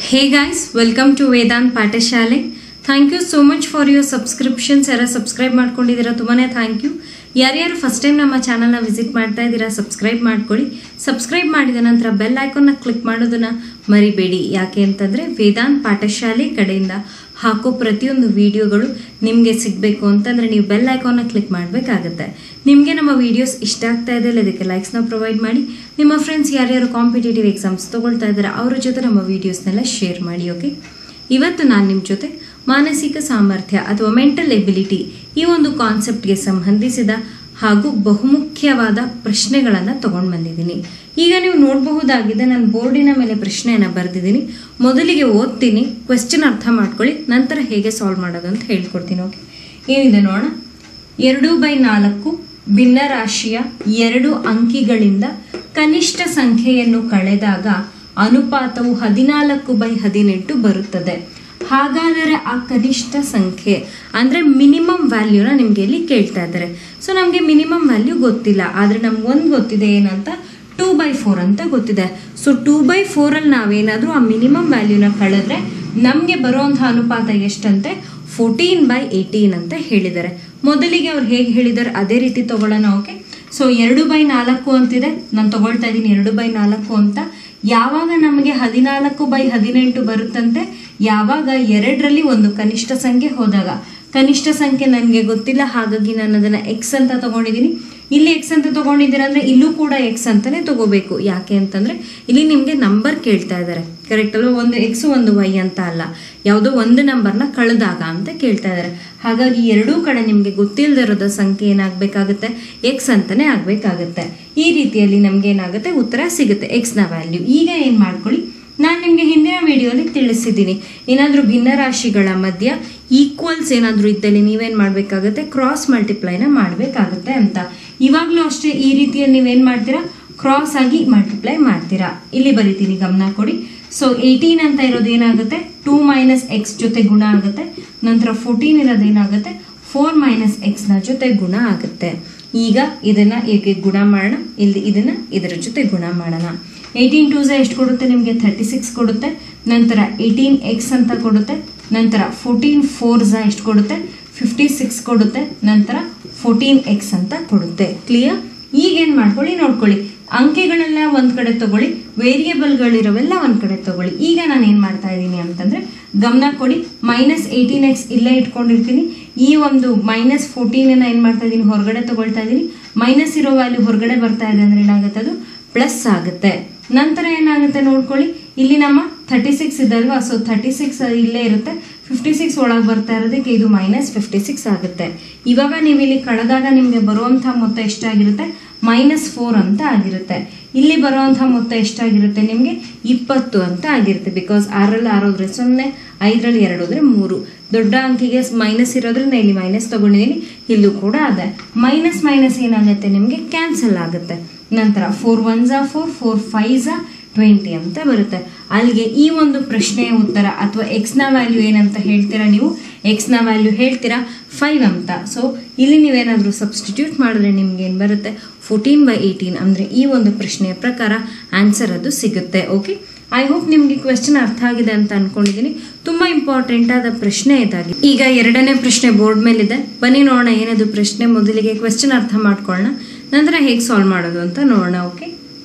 hey guys welcome to Vedant ಪಾಠಶಾಲೆ thank you so much for your subscriptions ಯಾರು subscribe ಮಾಡ್ಕೊಂಡಿದ್ದೀರಾ ತುಂಬಾ ಥ್ಯಾಂಕ್ ಯು ಯಾರ್ಯಾರು ಫಸ್ಟ್ ಟೈಮ್ ನಮ್ಮ ಚಾನಲ್ನ ವಿಸಿಟ್ ಮಾಡ್ತಾ ಇದ್ದೀರಾ ಸಬ್ಸ್ಕ್ರೈಬ್ ಮಾಡ್ಕೊಳ್ಳಿ ಸಬ್ಸ್ಕ್ರೈಬ್ ಮಾಡಿದ ನಂತರ ಬೆಲ್ ಐಕಾನ್ನ ಕ್ಲಿಕ್ ಮಾಡೋದನ್ನ ಮರಿಬೇಡಿ ಯಾಕೆ ಅಂತಂದರೆ ವೇದಾಂತ್ ಪಾಠಶಾಲೆ ಕಡೆಯಿಂದ ಹಾಕೋ ಪ್ರತಿಯೊಂದು ವಿಡಿಯೋಗಳು ನಿಮಗೆ ಸಿಗಬೇಕು ಅಂತಂದರೆ ನೀವು ಬೆಲ್ ಐಕಾನ್ನ ಕ್ಲಿಕ್ ಮಾಡಬೇಕಾಗತ್ತೆ ನಿಮಗೆ ನಮ್ಮ ವಿಡಿಯೋಸ್ ಇಷ್ಟ ಆಗ್ತಾ ಇದೆ ಇಲ್ಲ ಇದಕ್ಕೆ ಲೈಕ್ಸ್ನ ಪ್ರೊವೈಡ್ ಮಾಡಿ ನಿಮ್ಮ ಫ್ರೆಂಡ್ಸ್ ಯಾರ್ಯಾರು ಕಾಂಪಿಟೇಟಿವ್ ಎಕ್ಸಾಮ್ಸ್ ತೊಗೊಳ್ತಾ ಇದ್ದಾರೆ ಅವ್ರ ಜೊತೆ ನಮ್ಮ ವಿಡಿಯೋಸ್ನೆಲ್ಲ ಶೇರ್ ಮಾಡಿ ಓಕೆ ಇವತ್ತು ನಾನು ನಿಮ್ಮ ಜೊತೆ ಮಾನಸಿಕ ಸಾಮರ್ಥ್ಯ ಅಥವಾ ಮೆಂಟಲ್ ಎಬಿಲಿಟಿ ಈ ಒಂದು ಕಾನ್ಸೆಪ್ಟ್ಗೆ ಸಂಬಂಧಿಸಿದ ಹಾಗೂ ಬಹುಮುಖ್ಯವಾದ ಪ್ರಶ್ನೆಗಳನ್ನು ತಗೊಂಡು ಬಂದಿದ್ದೀನಿ ಈಗ ನೀವು ನೋಡಬಹುದಾಗಿದೆ ನಾನು ಬೋರ್ಡಿನ ಮೇಲೆ ಪ್ರಶ್ನೆಯನ್ನು ಬರೆದಿದ್ದೀನಿ ಮೊದಲಿಗೆ ಓದ್ತೀನಿ ಕ್ವೆಶ್ಚನ್ ಅರ್ಥ ಮಾಡ್ಕೊಳ್ಳಿ ನಂತರ ಹೇಗೆ ಸಾಲ್ವ್ ಮಾಡೋದು ಅಂತ ಹೇಳ್ಕೊಡ್ತೀನಿ ಓಕೆ ಏನಿದೆ ನೋಡೋಣ ಎರಡು ಬೈ ನಾಲ್ಕು ಭಿನ್ನರಾಶಿಯ ಎರಡು ಅಂಕಿಗಳಿಂದ ಕನಿಷ್ಠ ಸಂಖ್ಯೆಯನ್ನು ಕಳೆದಾಗ ಅನುಪಾತವು ಹದಿನಾಲ್ಕು ಬೈ ಹದಿನೆಂಟು ಬರುತ್ತದೆ ಹಾಗಾದರೆ ಆ ಕನಿಷ್ಠ ಸಂಖ್ಯೆ ಅಂದರೆ ಮಿನಿಮಮ್ ವ್ಯಾಲ್ಯೂನ ನಿಮಗೆ ಇಲ್ಲಿ ಕೇಳ್ತಾ ಇದ್ದಾರೆ ಸೊ ನಮಗೆ ಮಿನಿಮಮ್ ವ್ಯಾಲ್ಯೂ ಗೊತ್ತಿಲ್ಲ ಆದರೆ ನಮ್ಗೆ ಒಂದು ಗೊತ್ತಿದೆ ಏನಂತ ಟೂ ಬೈ ಫೋರ್ ಅಂತ ಗೊತ್ತಿದೆ ಸೊ ಟೂ ಬೈ ಫೋರಲ್ಲಿ ನಾವೇನಾದರೂ ಆ ಮಿನಿಮಮ್ ವ್ಯಾಲ್ಯೂನ ಕಳೆದ್ರೆ ನಮಗೆ ಬರುವಂಥ ಅನುಪಾತ ಎಷ್ಟಂತೆ ಫೋರ್ಟೀನ್ ಬೈ ಏಯ್ಟೀನ್ ಅಂತ ಹೇಳಿದ್ದಾರೆ ಮೊದಲಿಗೆ ಅವ್ರು ಹೇಗೆ ಹೇಳಿದ್ದಾರೆ ಅದೇ ರೀತಿ ತಗೊಳ್ಳೋಣ ಓಕೆ ಸೊ ಎರಡು ಬೈ ನಾಲ್ಕು ಅಂತಿದೆ ನಾನು ತಗೊಳ್ತಾ ಇದ್ದೀನಿ ಎರಡು ಬೈ ನಾಲ್ಕು ಅಂತ ಯಾವಾಗ ನಮಗೆ ಹದಿನಾಲ್ಕು ಬೈ ಹದಿನೆಂಟು ಬರುತ್ತಂತೆ ಯಾವಾಗ ಎರಡರಲ್ಲಿ ಒಂದು ಕನಿಷ್ಠ ಸಂಖ್ಯೆ ಹೋದಾಗ ಕನಿಷ್ಠ ಸಂಖ್ಯೆ ನನಗೆ ಗೊತ್ತಿಲ್ಲ ಹಾಗಾಗಿ ನಾನು ಅದನ್ನು ಎಕ್ಸ್ ಅಂತ ತಗೊಂಡಿದ್ದೀನಿ ಇಲ್ಲಿ ಎಕ್ಸ್ ಅಂತ ತಗೊಂಡಿದ್ದೀರ ಅಂದರೆ ಇಲ್ಲೂ ಕೂಡ ಎಕ್ಸ್ ಅಂತಲೇ ತಗೋಬೇಕು ಯಾಕೆ ಅಂತಂದರೆ ಇಲ್ಲಿ ನಿಮಗೆ ನಂಬರ್ ಕೇಳ್ತಾ ಇದ್ದಾರೆ ಕರೆಕ್ಟ್ ಅಲ್ವಾ ಒಂದು ಎಕ್ಸ್ ಒಂದು ವೈ ಅಂತ ಅಲ್ಲ ಯಾವುದೋ ಒಂದು ನಂಬರ್ನ ಕಳೆದಾಗ ಅಂತ ಕೇಳ್ತಾ ಇದ್ದಾರೆ ಹಾಗಾಗಿ ಎರಡೂ ಕಡೆ ನಿಮಗೆ ಗೊತ್ತಿಲ್ಲದಿರೋದ ಸಂಖ್ಯೆ ಏನಾಗಬೇಕಾಗುತ್ತೆ ಎಕ್ಸ್ ಅಂತಲೇ ಆಗಬೇಕಾಗುತ್ತೆ ಈ ರೀತಿಯಲ್ಲಿ ನಮ್ಗೆ ಏನಾಗುತ್ತೆ ಉತ್ತರ ಸಿಗುತ್ತೆ ಎಕ್ಸ್ನ ವ್ಯಾಲ್ಯೂ ಈಗ ಏನು ಮಾಡ್ಕೊಳ್ಳಿ ನಾನು ನಿಮಗೆ ಹಿಂದಿನ ವಿಡಿಯೋಲಿ ತಿಳಿಸಿದ್ದೀನಿ ಏನಾದರೂ ಭಿನ್ನರಾಶಿಗಳ ಮಧ್ಯ ಈಕ್ವಲ್ಸ್ ಏನಾದರೂ ಇದ್ದಲ್ಲಿ ನೀವೇನು ಮಾಡಬೇಕಾಗುತ್ತೆ ಕ್ರಾಸ್ ಮಲ್ಟಿಪ್ಲೈನ ಮಾಡಬೇಕಾಗುತ್ತೆ ಅಂತ ಇವಾಗಲೂ ಅಷ್ಟೇ ಈ ರೀತಿಯಲ್ಲಿ ನೀವೇನು ಮಾಡ್ತೀರಾ ಕ್ರಾಸ್ ಆಗಿ ಮಲ್ಟಿಪ್ಲೈ ಮಾಡ್ತೀರಾ ಇಲ್ಲಿ ಬರಿತೀನಿ ಗಮನ ಕೊಡಿ ಸೊ ಏಯ್ಟೀನ್ ಅಂತ ಇರೋದು ಏನಾಗುತ್ತೆ ಟೂ ಮೈನಸ್ ಎಕ್ಸ್ ಜೊತೆ ಗುಣ ಆಗುತ್ತೆ ನಂತರ ಫೋರ್ಟೀನ್ ಇರೋದು ಏನಾಗುತ್ತೆ ಫೋರ್ ಮೈನಸ್ ಎಕ್ಸ್ನ ಜೊತೆ ಗುಣ ಆಗುತ್ತೆ ಈಗ ಇದನ್ನ ಹೇಗೆ ಗುಣ ಮಾಡೋಣ ಇಲ್ಲಿ ಇದನ್ನ ಇದರ ಜೊತೆ ಗುಣ ಮಾಡೋಣ ಏಯ್ಟೀನ್ ಟೂಸ ಎಷ್ಟು ಕೊಡುತ್ತೆ ನಿಮಗೆ ಥರ್ಟಿ ಸಿಕ್ಸ್ ಕೊಡುತ್ತೆ ನಂತರ ಏಯ್ಟೀನ್ ಎಕ್ಸ್ ಅಂತ ಕೊಡುತ್ತೆ ನಂತರ ಫೋರ್ಟೀನ್ ಫೋರ್ಸ ಎಷ್ಟು ಕೊಡುತ್ತೆ ಫಿಫ್ಟಿ ಸಿಕ್ಸ್ ಕೊಡುತ್ತೆ ನಂತರ ಫೋರ್ಟೀನ್ ಎಕ್ಸ್ ಅಂತ ಕೊಡುತ್ತೆ ಕ್ಲಿಯರ್ ಈಗೇನು ಮಾಡ್ಕೊಳ್ಳಿ ನೋಡ್ಕೊಳ್ಳಿ ಅಂಕೆಗಳೆಲ್ಲ ಒಂದು ಕಡೆ ತಗೊಳ್ಳಿ ವೇರಿಯೇಬಲ್ಗಳಿರೋವೆಲ್ಲ ಒಂದು ಕಡೆ ತಗೊಳ್ಳಿ ಈಗ ನಾನು ಏನು ಮಾಡ್ತಾ ಇದ್ದೀನಿ ಅಂತಂದರೆ ಗಮನ ಕೊಡಿ ಮೈನಸ್ ಏಯ್ಟೀನ್ ಎಕ್ಸ್ ಇಲ್ಲೇ ಇಟ್ಕೊಂಡಿರ್ತೀನಿ ಈ ಒಂದು ಮೈನಸ್ ಫೋರ್ಟೀನನ್ನು ಏನು ಮಾಡ್ತಾ ಇದ್ದೀನಿ ಹೊರಗಡೆ ತಗೊಳ್ತಾ ಇದ್ದೀನಿ ಮೈನಸ್ ಇರೋ ವ್ಯಾಲ್ಯೂ ಹೊರಗಡೆ ಬರ್ತಾ ಇದೆ ಅಂದರೆ ಏನಾಗುತ್ತೆ ಅದು ಪ್ಲಸ್ ಆಗುತ್ತೆ ನಂತರ ಏನಾಗುತ್ತೆ ನೋಡ್ಕೊಳ್ಳಿ ಇಲ್ಲಿ ನಮ್ಮ ಥರ್ಟಿ ಸಿಕ್ಸ್ ಇದೆ ಅಲ್ವಾ ಸೊ ಥರ್ಟಿ ಸಿಕ್ಸ್ ಇಲ್ಲೇ ಇರುತ್ತೆ ಫಿಫ್ಟಿ ಸಿಕ್ಸ್ ಒಳಗೆ ಬರ್ತಾ ಇರೋದಕ್ಕೆ ಇದು ಮೈನಸ್ ಫಿಫ್ಟಿ ಸಿಕ್ಸ್ ಆಗುತ್ತೆ ಇವಾಗ ನೀವು ಇಲ್ಲಿ ಕಳೆದಾಗ ನಿಮಗೆ ಬರುವಂಥ ಮೊತ್ತ ಎಷ್ಟಾಗಿರುತ್ತೆ ಮೈನಸ್ ಫೋರ್ ಅಂತ ಆಗಿರುತ್ತೆ ಇಲ್ಲಿ ಬರುವಂಥ ಮೊತ್ತ ಎಷ್ಟಾಗಿರುತ್ತೆ ನಿಮಗೆ ಇಪ್ಪತ್ತು ಅಂತ ಆಗಿರುತ್ತೆ ಬಿಕಾಸ್ ಆರಲ್ಲಿ ಆರೋದ್ರೆ ಸೊನ್ನೆ ಐದರಲ್ಲಿ ಎರಡು ಹೋದ್ರೆ ಮೂರು ದೊಡ್ಡ ಅಂಕಿಗೆ ಮೈನಸ್ ಇರೋದ್ರಿಂದ ಇಲ್ಲಿ ಮೈನಸ್ ತಗೊಂಡಿದ್ದೀನಿ ಇಲ್ಲೂ ಕೂಡ ಅದೇ ಮೈನಸ್ ಮೈನಸ್ ಏನಾಗುತ್ತೆ ನಿಮಗೆ ಕ್ಯಾನ್ಸಲ್ ಆಗುತ್ತೆ ನಂತರ ಫೋರ್ ಒನ್ ಝಾ ಫೋರ್ ಫೋರ್ ಫೈವ್ ಝಾ ಟ್ವೆಂಟಿ ಅಂತ ಬರುತ್ತೆ ಅಲ್ಲಿಗೆ ಈ ಒಂದು ಪ್ರಶ್ನೆಯ ಉತ್ತರ ಅಥವಾ ಎಕ್ಸ್ನ ವ್ಯಾಲ್ಯೂ ಏನಂತ ಹೇಳ್ತೀರಾ ನೀವು ಎಕ್ಸ್ನ ವ್ಯಾಲ್ಯೂ ಹೇಳ್ತೀರಾ ಫೈವ್ ಅಂತ ಸೊ ಇಲ್ಲಿ ನೀವೇನಾದರೂ ಸಬ್ಸ್ಟಿಟ್ಯೂಟ್ ಮಾಡಿದ್ರೆ ನಿಮ್ಗೆ ಏನು ಬರುತ್ತೆ ಫೋರ್ಟೀನ್ ಬೈ ಏಯ್ಟೀನ್ ಅಂದರೆ ಈ ಒಂದು ಪ್ರಶ್ನೆಯ ಪ್ರಕಾರ ಆನ್ಸರ್ ಅದು ಸಿಗುತ್ತೆ ಓಕೆ ಐ ಹೋಪ್ ನಿಮಗೆ ಕ್ವೆಶ್ಚನ್ ಅರ್ಥ ಆಗಿದೆ ಅಂತ ಅನ್ಕೊಂಡಿದ್ದೀನಿ ತುಂಬ ಇಂಪಾರ್ಟೆಂಟ್ ಆದ ಪ್ರಶ್ನೆ ಇದಾಗಿ ಈಗ ಎರಡನೇ ಪ್ರಶ್ನೆ ಬೋರ್ಡ್ ಮೇಲಿದೆ ಬನ್ನಿ ನೋಡೋಣ ಏನದು ಪ್ರಶ್ನೆ ಮೊದಲಿಗೆ ಕ್ವೆಶ್ಚನ್ ಅರ್ಥ ಮಾಡ್ಕೊಳ್ಳೋಣ ನಂತರ ಹೇಗೆ ಸಾಲ್ವ್ ಮಾಡೋದು ಅಂತ ನೋಡೋಣ ಓಕೆ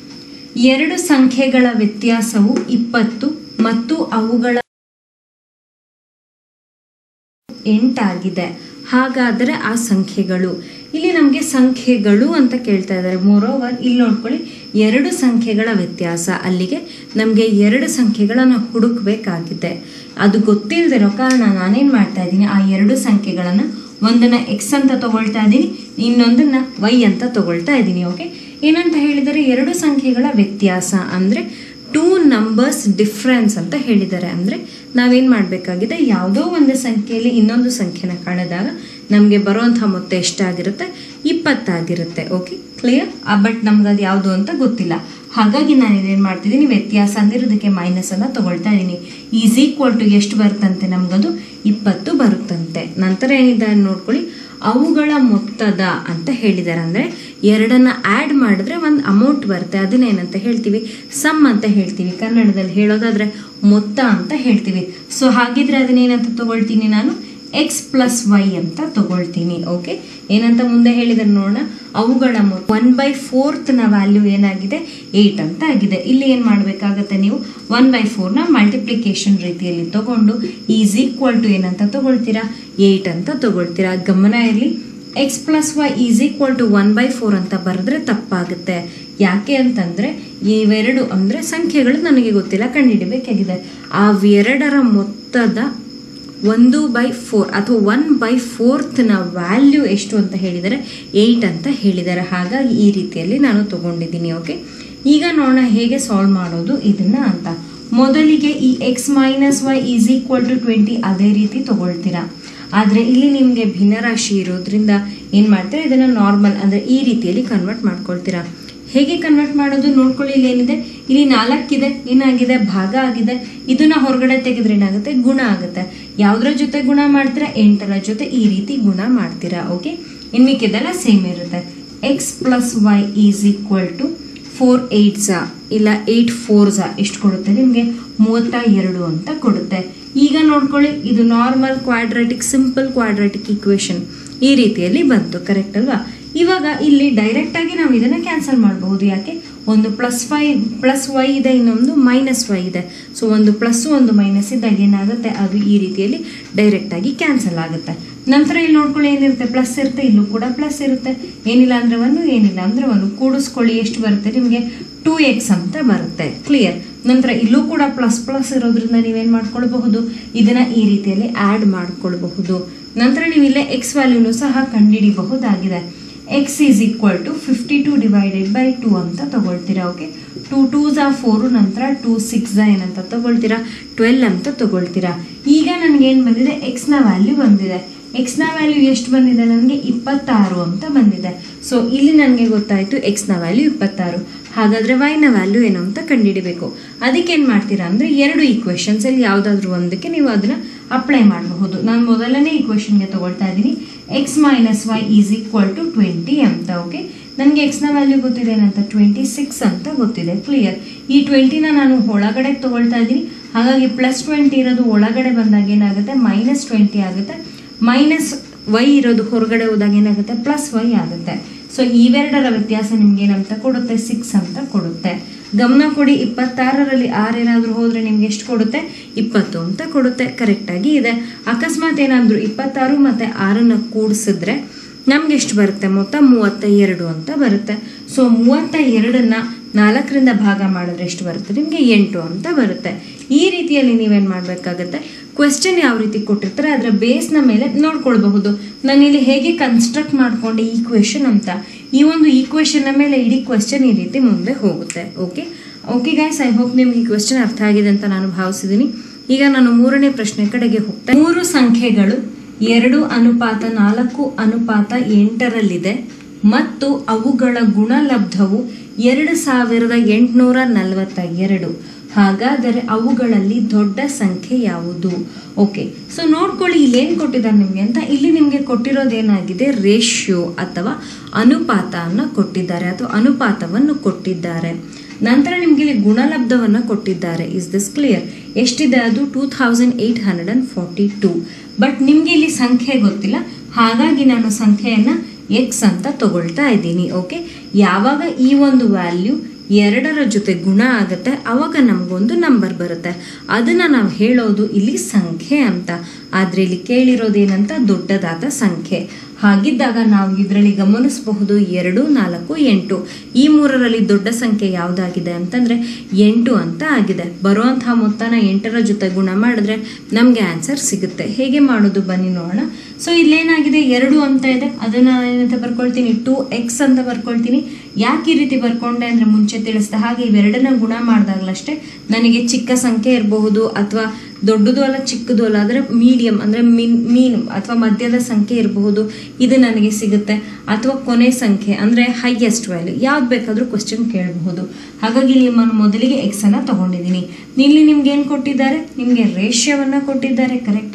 ಎರಡು ಸಂಖ್ಯೆಗಳ ವ್ಯತ್ಯಾಸವು ಇಪ್ಪತ್ತು ಮತ್ತು ಅವುಗಳ ಎಂಟಾಗಿದೆ ಹಾಗಾದರೆ ಆ ಸಂಖ್ಯೆಗಳು ಇಲ್ಲಿ ನಮಗೆ ಸಂಖ್ಯೆಗಳು ಅಂತ ಕೇಳ್ತಾ ಇದ್ದಾರೆ ಮೋರ್ ಓವರ್ ಇಲ್ಲಿ ನೋಡ್ಕೊಳ್ಳಿ ಎರಡು ಸಂಖ್ಯೆಗಳ ವ್ಯತ್ಯಾಸ ಅಲ್ಲಿಗೆ ನಮಗೆ ಎರಡು ಸಂಖ್ಯೆಗಳನ್ನು ಹುಡುಕಬೇಕಾಗಿದೆ ಅದು ಗೊತ್ತಿಲ್ಲದಿರೋ ಕಾರಣ ನಾನೇನು ಮಾಡ್ತಾ ಇದ್ದೀನಿ ಆ ಎರಡು ಸಂಖ್ಯೆಗಳನ್ನು ಒಂದನ್ನು ಎಕ್ಸ್ ಅಂತ ತಗೊಳ್ತಾ ಇದ್ದೀನಿ ಇನ್ನೊಂದನ್ನು ವೈ ಅಂತ ತಗೊಳ್ತಾ ಇದ್ದೀನಿ ಓಕೆ ಏನಂತ ಹೇಳಿದರೆ ಎರಡು ಸಂಖ್ಯೆಗಳ ವ್ಯತ್ಯಾಸ ಅಂದರೆ ಟೂ ನಂಬರ್ಸ್ ಡಿಫ್ರೆನ್ಸ್ ಅಂತ ಹೇಳಿದ್ದಾರೆ ಅಂದರೆ ನಾವೇನು ಮಾಡಬೇಕಾಗಿದೆ ಯಾವುದೋ ಒಂದು ಸಂಖ್ಯೆಯಲ್ಲಿ ಇನ್ನೊಂದು ಸಂಖ್ಯೆನ ಕಳೆದಾಗ ನಮಗೆ ಬರುವಂಥ ಮೊತ್ತ ಎಷ್ಟಾಗಿರುತ್ತೆ ಇಪ್ಪತ್ತಾಗಿರುತ್ತೆ ಓಕೆ ಕ್ಲಿಯರ್ ಬಟ್ ನಮ್ಗೆ ಅದು ಯಾವುದು ಅಂತ ಗೊತ್ತಿಲ್ಲ ಹಾಗಾಗಿ ನಾನು ಇದೇನು ಮಾಡ್ತಿದ್ದೀನಿ ವ್ಯತ್ಯಾಸ ಅಂದಿರೋದಕ್ಕೆ ಮೈನಸನ್ನು ತಗೊಳ್ತಾ ಇದ್ದೀನಿ ಈಸ್ ಈಕ್ವಲ್ ಟು ಎಷ್ಟು ಬರುತ್ತಂತೆ ನಮಗದು ಇಪ್ಪತ್ತು ಬರುತ್ತಂತೆ ನಂತರ ಏನಿದೆ ನೋಡ್ಕೊಳ್ಳಿ ಅವುಗಳ ಮೊತ್ತದ ಅಂತ ಹೇಳಿದ್ದಾರೆ ಅಂದರೆ ಎರಡನ್ನ ಆ್ಯಡ್ ಮಾಡಿದ್ರೆ ಒಂದು ಅಮೌಂಟ್ ಬರುತ್ತೆ ಅದನ್ನೇನಂತ ಹೇಳ್ತೀವಿ ಸಮ್ ಅಂತ ಹೇಳ್ತೀವಿ ಕನ್ನಡದಲ್ಲಿ ಹೇಳೋದಾದ್ರೆ ಮೊತ್ತ ಅಂತ ಹೇಳ್ತೀವಿ ಸೊ ಹಾಗಿದ್ರೆ ಅದನ್ನೇನಂತ ತಗೊಳ್ತೀನಿ ನಾನು ಎಕ್ಸ್ ಪ್ಲಸ್ ವೈ ಅಂತ ತಗೊಳ್ತೀನಿ ಓಕೆ ಏನಂತ ಮುಂದೆ ಹೇಳಿದ್ರೆ ನೋಡೋಣ ಅವುಗಳ ಒನ್ ಬೈ ಫೋರ್ತ್ನ ವ್ಯಾಲ್ಯೂ ಏನಾಗಿದೆ ಏಯ್ಟ್ ಅಂತ ಆಗಿದೆ ಇಲ್ಲಿ ಏನು ಮಾಡಬೇಕಾಗತ್ತೆ ನೀವು ಒನ್ ಬೈ ಫೋರ್ನ ಮಲ್ಟಿಪ್ಲಿಕೇಶನ್ ರೀತಿಯಲ್ಲಿ ತಗೊಂಡು ಈಸ್ ಈಕ್ವಲ್ ಟು ಏನಂತ ತಗೊಳ್ತೀರಾ ಏಯ್ಟ್ ಅಂತ ತಗೊಳ್ತೀರಾ ಗಮನ ಇರಲಿ x plus y is equal to one by four ಅಂತ ಬರೆದ್ರೆ ತಪ್ಪಾಗುತ್ತೆ ಯಾಕೆ ಅಂತಂದರೆ ಇವೆರಡು ಅಂದರೆ ಸಂಖ್ಯೆಗಳು ನನಗೆ ಗೊತ್ತಿಲ್ಲ ಕಂಡುಹಿಡಿಬೇಕಾಗಿದೆ ಅವೆರಡರ ಮೊತ್ತದ ಒಂದು ಬೈ ಫೋರ್ ಅಥವಾ ಒನ್ ಬೈ ಫೋರ್ತ್ನ ವ್ಯಾಲ್ಯೂ ಎಷ್ಟು ಅಂತ ಹೇಳಿದರೆ ಏಯ್ಟ್ ಅಂತ ಹೇಳಿದ್ದಾರೆ ಹಾಗಾಗಿ ಈ ರೀತಿಯಲ್ಲಿ ನಾನು ತಗೊಂಡಿದ್ದೀನಿ ಓಕೆ ಈಗ ನೋಡೋಣ ಹೇಗೆ ಸಾಲ್ವ್ ಮಾಡೋದು ಇದನ್ನ ಅಂತ ಮೊದಲಿಗೆ ಈ x minus y is equal to twenty ಅದೇ ರೀತಿ ತಗೊಳ್ತೀರಾ ಆದರೆ ಇಲ್ಲಿ ನಿಮಗೆ ಭಿನ್ನರಾಶಿ ಇರೋದ್ರಿಂದ ಏನು ಮಾಡ್ತೀರಾ ಇದನ್ನು ನಾರ್ಮಲ್ ಅಂದರೆ ಈ ರೀತಿಯಲ್ಲಿ ಕನ್ವರ್ಟ್ ಮಾಡ್ಕೊಳ್ತೀರಾ ಹೇಗೆ ಕನ್ವರ್ಟ್ ಮಾಡೋದು ನೋಡ್ಕೊಳ್ಳಿ ಇಲ್ಲಿ ಏನಿದೆ ಇಲ್ಲಿ ನಾಲ್ಕಿದೆ ಏನಾಗಿದೆ ಭಾಗ ಆಗಿದೆ ಇದನ್ನ ಹೊರಗಡೆ ತೆಗೆದ್ರೆ ಏನಾಗುತ್ತೆ ಗುಣ ಆಗುತ್ತೆ ಯಾವುದರ ಜೊತೆ ಗುಣ ಮಾಡ್ತೀರಾ ಎಂಟರ ಜೊತೆ ಈ ರೀತಿ ಗುಣ ಮಾಡ್ತೀರಾ ಓಕೆ ಇನ್ನು ಮಿಕ್ಕಿದೆಲ್ಲ ಸೇಮ್ ಇರುತ್ತೆ x plus y is equal to four eight ಝಾ ಇಲ್ಲ ಏಯ್ಟ್ ಫೋರ್ ಝಾ ಎಷ್ಟು ಕೊಡುತ್ತೆ ನಿಮಗೆ ಮೂವತ್ತ ಎರಡು ಅಂತ ಕೊಡುತ್ತೆ ಈಗ ನೋಡ್ಕೊಳ್ಳಿ ಇದು normal quadratic simple quadratic equation ಈ ರೀತಿಯಲ್ಲಿ ಬಂತು ಕರೆಕ್ಟ್ ಅಲ್ವಾ ಇವಾಗ ಇಲ್ಲಿ ಡೈರೆಕ್ಟ್ ಆಗಿ ನಾವು ಇದನ್ನ ಕ್ಯಾನ್ಸಲ್ ಮಾಡಬಹುದು ಯಾಕೆ ಒಂದು ಪ್ಲಸ್ ಫೈ ಪ್ಲಸ್ ವೈ ಇದೆ ಇನ್ನೊಂದು ಮೈನಸ್ ವೈ ಇದೆ ಸೊ ಒಂದು ಪ್ಲಸ್ ಒಂದು ಮೈನಸ್ ಇದ್ದಾಗ ಏನಾಗುತ್ತೆ ಅದು ಈ ರೀತಿಯಲ್ಲಿ ಡೈರೆಕ್ಟ್ ಆಗಿ ಕ್ಯಾನ್ಸಲ್ ಆಗುತ್ತೆ ನಂತರ ಇಲ್ಲಿ ನೋಡ್ಕೊಳ್ಳಿ ಏನಿರುತ್ತೆ ಪ್ಲಸ್ ಇರುತ್ತೆ ಇಲ್ಲೂ ಕೂಡ ಪ್ಲಸ್ ಇರುತ್ತೆ ಏನಿಲ್ಲ ಅಂದ್ರೆ ಒಂದು ಏನಿಲ್ಲ ಅಂದ್ರೆ ಒಂದು ಕೂಡಿಸ್ಕೊಳ್ಳಿ ಎಷ್ಟು ಬರುತ್ತೆ ನಿಮಗೆ ಟೂ ಎಕ್ಸ್ ಅಂತ ಬರುತ್ತೆ ಕ್ಲಿಯರ್ ನಂತರ ಇಲ್ಲೂ ಕೂಡ ಪ್ಲಸ್ ಪ್ಲಸ್ ಇರೋದ್ರಿಂದ ನೀವೇನು ಮಾಡ್ಕೊಳ್ಬಹುದು ಇದನ್ನ ಈ ರೀತಿಯಲ್ಲಿ ಆ್ಯಡ್ ಮಾಡ್ಕೊಳ್ಬಹುದು ನಂತರ ನೀವು ಇಲ್ಲೇ ಎಕ್ಸ್ ವ್ಯಾಲ್ಯೂನು ಸಹ ಕಂಡುಹಿಡಿಬಹುದಾಗಿದೆ x is equal to fifty two divided by two ಅಂತ ತಗೊಳ್ತೀರಾ ಓಕೆ ಟೂ ಟೂ ಝಾ ಫೋರು ನಂತರ ಟೂ ಸಿಕ್ಸ್ ಝಾ ಏನಂತ ತಗೊಳ್ತೀರಾ ಟ್ವೆಲ್ ಅಂತ ತಗೊಳ್ತೀರಾ ಈಗ ನನಗೇನು ಬಂದಿದೆ ಎಕ್ಸ್ನ ವ್ಯಾಲ್ಯೂ ಬಂದಿದೆ ಎಕ್ಸ್ನ ವ್ಯಾಲ್ಯೂ ಎಷ್ಟು ಬಂದಿದೆ ನನಗೆ ಇಪ್ಪತ್ತಾರು ಅಂತ ಬಂದಿದೆ ಸೊ ಇಲ್ಲಿ ನನಗೆ ಗೊತ್ತಾಯಿತು ಎಕ್ಸ್ನ ವ್ಯಾಲ್ಯೂ ಇಪ್ಪತ್ತಾರು ಹಾಗಾದರೆ ವೈನ ವ್ಯಾಲ್ಯೂ ಏನು ಅಂತ ಕಂಡುಹಿಡಿಬೇಕು ಅದಕ್ಕೆ ಏನು ಮಾಡ್ತೀರಾ ಅಂದರೆ ಎರಡು ಈಕ್ವೇಷನ್ಸಲ್ಲಿ ಯಾವುದಾದ್ರೂ ಒಂದಕ್ಕೆ ನೀವು ಅದನ್ನು ಅಪ್ಲೈ ಮಾಡಬಹುದು ನಾನು ಮೊದಲನೇ ಈಕ್ವೇಷನ್ಗೆ ತಗೊಳ್ತಾ ಇದ್ದೀನಿ x minus y is equal to twenty ಅಂತ ಓಕೆ ನನಗೆ ಎಕ್ಸ್ನ ವ್ಯಾಲ್ಯೂ ಗೊತ್ತಿದೆ ಏನಂತ ಟ್ವೆಂಟಿ ಸಿಕ್ಸ್ ಅಂತ ಗೊತ್ತಿದೆ ಕ್ಲಿಯರ್ ಈ ಟ್ವೆಂಟಿನ ನಾನು ಒಳಗಡೆ ತಗೊಳ್ತಾ ಇದ್ದೀನಿ ಹಾಗಾಗಿ ಪ್ಲಸ್ ಟ್ವೆಂಟಿ ಇರೋದು ಒಳಗಡೆ ಬಂದಾಗ ಏನಾಗುತ್ತೆ ಮೈನಸ್ ಟ್ವೆಂಟಿ ಆಗುತ್ತೆ ಮೈನಸ್ ವೈ ಇರೋದು ಹೊರಗಡೆ ಹೋದಾಗ ಏನಾಗುತ್ತೆ ಪ್ಲಸ್ ವೈ ಆಗುತ್ತೆ ಸೊ ಇವೆರಡರ ವ್ಯತ್ಯಾಸ ನಿಮ್ಗೆ ಏನಂತ ಕೊಡುತ್ತೆ ಸಿಕ್ಸ್ ಅಂತ ಕೊಡುತ್ತೆ ಗಮನ ಕೊಡಿ ಇಪ್ಪತ್ತಾರರಲ್ಲಿ ಆರು ಏನಾದರೂ ಹೋದರೆ ನಿಮ್ಗೆ ಎಷ್ಟು ಕೊಡುತ್ತೆ ಇಪ್ಪತ್ತು ಅಂತ ಕೊಡುತ್ತೆ ಕರೆಕ್ಟಾಗಿ ಇದೆ ಅಕಸ್ಮಾತ್ ಏನಾದರೂ ಇಪ್ಪತ್ತಾರು ಮತ್ತು ಆರನ್ನು ಕೂಡಿಸಿದ್ರೆ ನಮ್ಗೆ ಎಷ್ಟು ಬರುತ್ತೆ ಮೊತ್ತ ಮೂವತ್ತ ಎರಡು ಅಂತ ಬರುತ್ತೆ ಸೊ ಮೂವತ್ತ ಎರಡನ್ನ ನಾಲ್ಕರಿಂದ ಭಾಗ ಮಾಡಿದ್ರೆ ಎಷ್ಟು ಬರುತ್ತೆ ನಿಮಗೆ ಎಂಟು ಅಂತ ಬರುತ್ತೆ ಈ ರೀತಿಯಲ್ಲಿ ನೀವೇನು ಮಾಡಬೇಕಾಗತ್ತೆ ಕ್ವೆಶ್ಚನ್ ಯಾವ ರೀತಿ ಕೊಟ್ಟಿರ್ತಾರೆ ಅದರ ಬೇಸ್ನ ಮೇಲೆ ನೋಡ್ಕೊಳ್ಬಹುದು ನಾನು ಇಲ್ಲಿ ಹೇಗೆ ಕನ್ಸ್ಟ್ರಕ್ಟ್ ಮಾಡ್ಕೊಂಡೆ ಈ ಕ್ವೆಶನ್ ಅಂತ ಈ ಒಂದು ಈಕ್ವೇಶನ್ನ ಮೇಲೆ ಇಡೀ ಕ್ವೆಶ್ಚನ್ ಈ ರೀತಿ ಮುಂದೆ ಹೋಗುತ್ತೆ okay okay guys I hope ನಿಮ್ಗೆ ಈ ಕ್ವೆಶ್ಚನ್ ಅರ್ಥ ಆಗಿದೆ ಅಂತ ನಾನು ಭಾವಿಸಿದ್ದೀನಿ ಈಗ ನಾನು ಮೂರನೇ ಪ್ರಶ್ನೆ ಕಡೆಗೆ ಹೋಗ್ತಾ ಮೂರು ಸಂಖ್ಯೆಗಳು ಎರಡು ಅನುಪಾತ ನಾಲ್ಕು ಅನುಪಾತ ಎಂಟರಲ್ಲಿದೆ ಮತ್ತು ಅವುಗಳ ಗುಣಲಬ್ಧವು ಎರಡು ಸಾವಿರದ ಎಂಟುನೂರ ನಲವತ್ತ ಎರಡು ಹಾಗಾದರೆ ಅವುಗಳಲ್ಲಿ ದೊಡ್ಡ ಸಂಖ್ಯೆ ಯಾವುದು ಓಕೆ ಸೊ ನೋಡ್ಕೊಳ್ಳಿ ಇಲ್ಲಿ ಏನು ಕೊಟ್ಟಿದ್ದಾರೆ ನಿಮಗೆ ಅಂತ ಇಲ್ಲಿ ನಿಮಗೆ ಕೊಟ್ಟಿರೋದೇನಾಗಿದೆ ರೇಷ್ಯೋ ಅಥವಾ ಅನುಪಾತವನ್ನು ಕೊಟ್ಟಿದ್ದಾರೆ ಅಥವಾ ಅನುಪಾತವನ್ನು ಕೊಟ್ಟಿದ್ದಾರೆ ನಂತರ ನಿಮಗೆ ಇಲ್ಲಿ ಗುಣಲಬ್ಧವನ್ನು ಕೊಟ್ಟಿದ್ದಾರೆ ಇಸ್ ದಿಸ್ ಕ್ಲಿಯರ್ ಎಷ್ಟಿದೆ ಅದು two thousand eight hundred and forty two but ನಿಮಗೆ ಇಲ್ಲಿ ಸಂಖ್ಯೆ ಗೊತ್ತಿಲ್ಲ ಹಾಗಾಗಿ ನಾನು ಸಂಖ್ಯೆಯನ್ನು ಎಕ್ಸ್ ಅಂತ ತಗೊಳ್ತಾ ಇದ್ದೀನಿ ಓಕೆ ಯಾವಾಗ ಈ ಒಂದು ವ್ಯಾಲ್ಯೂ ಎರಡರ ಜೊತೆ ಗುಣ ಆಗುತ್ತೆ ಅವಾಗ ನಮಗೊಂದು ನಂಬರ್ ಬರುತ್ತೆ ಅದನ್ನು ನಾವು ಹೇಳೋದು ಇಲ್ಲಿ ಸಂಖ್ಯೆ ಅಂತ ಆದರೆ ಇಲ್ಲಿ ಕೇಳಿರೋದೇನಂತ ದೊಡ್ಡದಾದ ಸಂಖ್ಯೆ ಹಾಗಿದ್ದಾಗ ನಾವು ಇದರಲ್ಲಿ ಗಮನಿಸಬಹುದು ಎರಡು ನಾಲ್ಕು ಎಂಟು ಈ ಮೂರರಲ್ಲಿ ದೊಡ್ಡ ಸಂಖ್ಯೆ ಯಾವುದಾಗಿದೆ ಅಂತಂದರೆ ಎಂಟು ಅಂತ ಆಗಿದೆ ಬರುವಂತಹ ಮೊತ್ತನ ಎಂಟರ ಜೊತೆ ಗುಣ ಮಾಡಿದ್ರೆ ನಮಗೆ ಆನ್ಸರ್ ಸಿಗುತ್ತೆ ಹೇಗೆ ಮಾಡೋದು ಬನ್ನಿ ನೋಡೋಣ ಸೊ ಇಲ್ಲೇನಾಗಿದೆ ಎರಡು ಅಂತ ಇದೆ ಅದನ್ನು ಏನಂತ ಬರ್ಕೊಳ್ತೀನಿ ಟು ಎಕ್ಸ್ ಅಂತ ಬರ್ಕೊಳ್ತೀನಿ ಯಾಕೆ ಈ ರೀತಿ ಬರ್ಕೊಂಡೆ ಅಂದರೆ ಮುಂಚೆ ತಿಳಿಸಿದ ಹಾಗೆ ಇವೆರಡನ್ನ ಗುಣ ಮಾಡಿದಾಗಲಷ್ಟೇ ನನಗೆ ಚಿಕ್ಕ ಸಂಖ್ಯೆ ಇರಬಹುದು ಅಥವಾ ದೊಡ್ಡದು ಅಲ್ಲ ಚಿಕ್ಕದು ಅಲ್ಲ ಅಂದರೆ ಮೀಡಿಯಂ ಅಂದರೆ ಮೀನ್ ಮೀನು ಅಥವಾ ಮಧ್ಯದ ಸಂಖ್ಯೆ ಇರಬಹುದು ಇದು ನನಗೆ ಸಿಗುತ್ತೆ ಅಥವಾ ಕೊನೆ ಸಂಖ್ಯೆ ಅಂದರೆ ಹೈಯೆಸ್ಟ್ ವ್ಯಾಲ್ಯೂ ಯಾವ್ದು ಬೇಕಾದರೂ ಕ್ವಶನ್ ಕೇಳಬಹುದು ಹಾಗಾಗಿ ಇಲ್ಲಿ ನಾನು ಮೊದಲಿಗೆ ಎಕ್ಸನ್ನು ತಗೊಂಡಿದ್ದೀನಿ ಇಲ್ಲಿ ನಿಮ್ಗೆ ಏನು ಕೊಟ್ಟಿದ್ದಾರೆ ನಿಮಗೆ ರೇಷ್ಯವನ್ನು ಕೊಟ್ಟಿದ್ದಾರೆ ಕರೆಕ್ಟ್ ಅಲ್ವಾ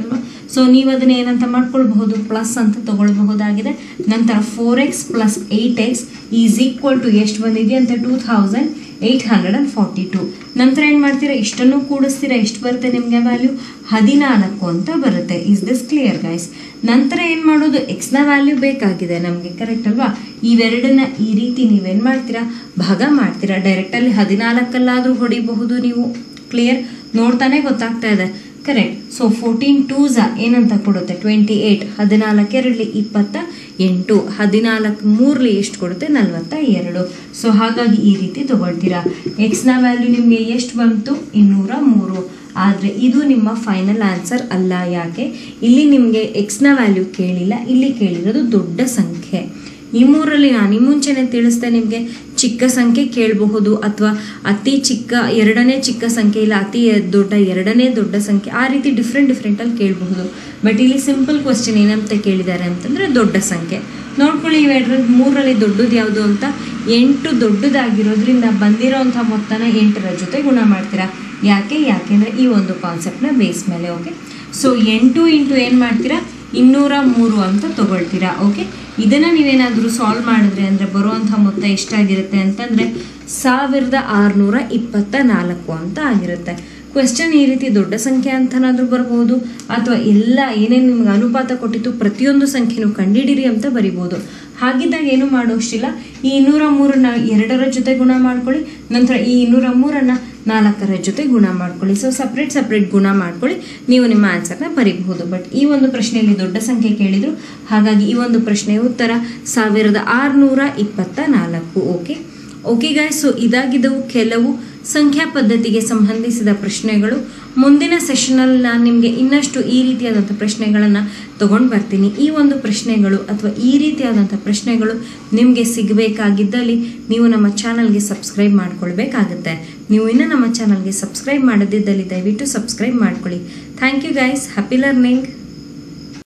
ಸೊ ನೀವು ಅದನ್ನ ಏನಂತ ಮಾಡ್ಕೊಳ್ಬಹುದು ಪ್ಲಸ್ ಅಂತ ತಗೊಳ್ಬಹುದಾಗಿದೆ ನಂತರ four x plus eight x is equal to ಎಷ್ಟು ಬಂದಿದೆ ಅಂತ two thousand eight hundred and forty two ನಂತರ ಏನು ಮಾಡ್ತೀರಾ ಇಷ್ಟನ್ನು ಕೂಡಿಸ್ತೀರಾ ಎಷ್ಟು ಬರುತ್ತೆ ನಿಮಗೆ ವ್ಯಾಲ್ಯೂ ಹದಿನಾಲ್ಕು ಅಂತ ಬರುತ್ತೆ ಇಸ್ ದಿಸ್ ಕ್ಲಿಯರ್ ಗೈಸ್ ನಂತರ ಏನು ಮಾಡೋದು ಎಕ್ಸ್ನ ವ್ಯಾಲ್ಯೂ ಬೇಕಾಗಿದೆ ನಮಗೆ ಕರೆಕ್ಟ್ ಅಲ್ವಾ ಇವೆರಡನ್ನ ಈ ರೀತಿ ನೀವೇನು ಮಾಡ್ತೀರಾ ಭಾಗ ಮಾಡ್ತೀರಾ ಡೈರೆಕ್ಟಲ್ಲಿ ಹದಿನಾಲ್ಕಲ್ಲಾದರೂ ಹೊಡಿಬಹುದು ನೀವು ಕ್ಲಿಯರ್ ನೋಡ್ತಾನೆ ಗೊತ್ತಾಗ್ತಾ ಇದೆ ಕರೆಕ್ಟ್ ಸೊ ಫೋರ್ಟೀನ್ ಟೂಸ ಏನಂತ ಕೊಡುತ್ತೆ ಟ್ವೆಂಟಿ ಏಯ್ಟ್ ಹದಿನಾಲ್ಕೆರಡಲಿ ಇಪ್ಪತ್ತ ಎಂಟು ಹದಿನಾಲ್ಕು ಮೂರಲಿ ಎಷ್ಟು ಕೊಡುತ್ತೆ ನಲ್ವತ್ತ ಎರಡು ಸೊ ಹಾಗಾಗಿ ಈ ರೀತಿ ತಗೊಳ್ತೀರಾ ಎಕ್ಸ್ನ ವ್ಯಾಲ್ಯೂ ನಿಮಗೆ ಎಷ್ಟು ಬಂತು ಇನ್ನೂರ ಮೂರು ಆದರೆ ಇದು ನಿಮ್ಮ ಫೈನಲ್ ಆನ್ಸರ್ ಅಲ್ಲ ಯಾಕೆ ಇಲ್ಲಿ ನಿಮಗೆ ಎಕ್ಸ್ನ ವ್ಯಾಲ್ಯೂ ಕೇಳಿಲ್ಲ ಇಲ್ಲಿ ಕೇಳಿರೋದು ದೊಡ್ಡ ಸಂಖ್ಯೆ ಈ ಮೂರಲ್ಲಿ ನಾನು ಈ ಮುಂಚೆನೆ ತಿಳಿಸ್ದೆ ನಿಮಗೆ ಚಿಕ್ಕ ಸಂಖ್ಯೆ ಕೇಳಬಹುದು ಅಥವಾ ಅತಿ ಚಿಕ್ಕ ಎರಡನೇ ಚಿಕ್ಕ ಸಂಖ್ಯೆ ಇಲ್ಲ ಅತಿ ದೊಡ್ಡ ಎರಡನೇ ದೊಡ್ಡ ಸಂಖ್ಯೆ ಆ ರೀತಿ ಡಿಫ್ರೆಂಟ್ ಡಿಫ್ರೆಂಟಲ್ಲಿ ಕೇಳಬಹುದು ಬಟ್ ಇಲ್ಲಿ ಸಿಂಪಲ್ ಕ್ವಶನ್ ಏನಂತ ಕೇಳಿದ್ದಾರೆ ಅಂತಂದರೆ ದೊಡ್ಡ ಸಂಖ್ಯೆ ನೋಡ್ಕೊಳ್ಳಿ ಇವೆರಡರಲ್ಲಿ ಮೂರರಲ್ಲಿ ದೊಡ್ಡದು ಯಾವುದು ಅಂತ ಎಂಟು ದೊಡ್ಡದಾಗಿರೋದ್ರಿಂದ ಬಂದಿರೋಂಥ ಮೊತ್ತನ ಎಂಟರ ಜೊತೆ ಗುಣ ಮಾಡ್ತೀರಾ ಯಾಕೆ ಯಾಕೆಂದರೆ ಈ ಒಂದು ಕಾನ್ಸೆಪ್ಟ್ನ ಬೇಸ್ ಮೇಲೆ ಓಕೆ ಸೊ ಎಂಟು ಇಂಟು ಏನು ಮಾಡ್ತೀರಾ ಇನ್ನೂರ ಮೂರು ಅಂತ ತಗೊಳ್ತೀರಾ ಓಕೆ ಇದನ್ನು ನೀವೇನಾದರೂ ಸಾಲ್ವ್ ಮಾಡಿದ್ರೆ ಅಂದರೆ ಬರುವಂಥ ಮೊತ್ತ ಎಷ್ಟಾಗಿರುತ್ತೆ ಅಂತಂದರೆ ಸಾವಿರದ ಆರುನೂರ ಇಪ್ಪತ್ತ ನಾಲ್ಕು ಅಂತ ಆಗಿರುತ್ತೆ ಕ್ವೆಶ್ಚನ್ ಈ ರೀತಿ ದೊಡ್ಡ ಸಂಖ್ಯೆ ಅಂತನಾದರೂ ಬರ್ಬೋದು ಅಥವಾ ಎಲ್ಲ ಏನೇನು ನಿಮ್ಗೆ ಅನುಪಾತ ಕೊಟ್ಟಿತ್ತು ಪ್ರತಿಯೊಂದು ಸಂಖ್ಯೆನೂ ಕಂಡಿಡಿರಿ ಅಂತ ಬರಿಬೋದು ಹಾಗಿದ್ದಾಗ ಏನು ಮಾಡೋಷ್ಟಿಲ್ಲ ಈ ಇನ್ನೂರ ಮೂರನ್ನ ಎರಡರ ಜೊತೆ ಗುಣ ಮಾಡ್ಕೊಳ್ಳಿ ನಂತರ ಈ ಇನ್ನೂರ ಮೂರನ್ನ ನಾಲ್ಕರ ಜೊತೆ ಗುಣ ಮಾಡ್ಕೊಳ್ಳಿ ಸೊ ಸಪ್ರೇಟ್ ಸಪ್ರೇಟ್ ಗುಣ ಮಾಡ್ಕೊಳ್ಳಿ ನೀವು ನಿಮ್ಮ ಆನ್ಸರ್ನ ಬರೀಬಹುದು ಬಟ್ ಈ ಒಂದು ಪ್ರಶ್ನೆಯಲ್ಲಿ ದೊಡ್ಡ ಸಂಖ್ಯೆ ಕೇಳಿದ್ರು ಹಾಗಾಗಿ ಈ ಒಂದು ಪ್ರಶ್ನೆಯ ಉತ್ತರ ಸಾವಿರದ ಆರುನೂರ ಇಪ್ಪತ್ತ ನಾಲ್ಕು ಓಕೆ ಓಕೆ ಗಾಯ್ಸ್ ಸೊ ಇದಾಗಿದ್ದವು ಕೆಲವು ಸಂಖ್ಯಾ ಪದ್ಧತಿಗೆ ಸಂಬಂಧಿಸಿದ ಪ್ರಶ್ನೆಗಳು ಮುಂದಿನ ಸೆಷನಲ್ಲಿ ನಾನು ನಿಮಗೆ ಇನ್ನಷ್ಟು ಈ ರೀತಿಯಾದಂಥ ಪ್ರಶ್ನೆಗಳನ್ನು ತಗೊಂಡು ಬರ್ತೀನಿ ಈ ಒಂದು ಪ್ರಶ್ನೆಗಳು ಅಥವಾ ಈ ರೀತಿಯಾದಂಥ ಪ್ರಶ್ನೆಗಳು ನಿಮಗೆ ಸಿಗಬೇಕಾಗಿದ್ದಲ್ಲಿ ನೀವು ನಮ್ಮ ಚಾನಲ್ಗೆ ಸಬ್ಸ್ಕ್ರೈಬ್ ಮಾಡ್ಕೊಳ್ಬೇಕಾಗುತ್ತೆ ನೀವು ಇನ್ನೂ ನಮ್ಮ ಚಾನಲ್ಗೆ ಸಬ್ಸ್ಕ್ರೈಬ್ ಮಾಡದಿದ್ದಲ್ಲಿ ದಯವಿಟ್ಟು ಸಬ್ಸ್ಕ್ರೈಬ್ ಮಾಡ್ಕೊಳ್ಳಿ thank you guys happy learning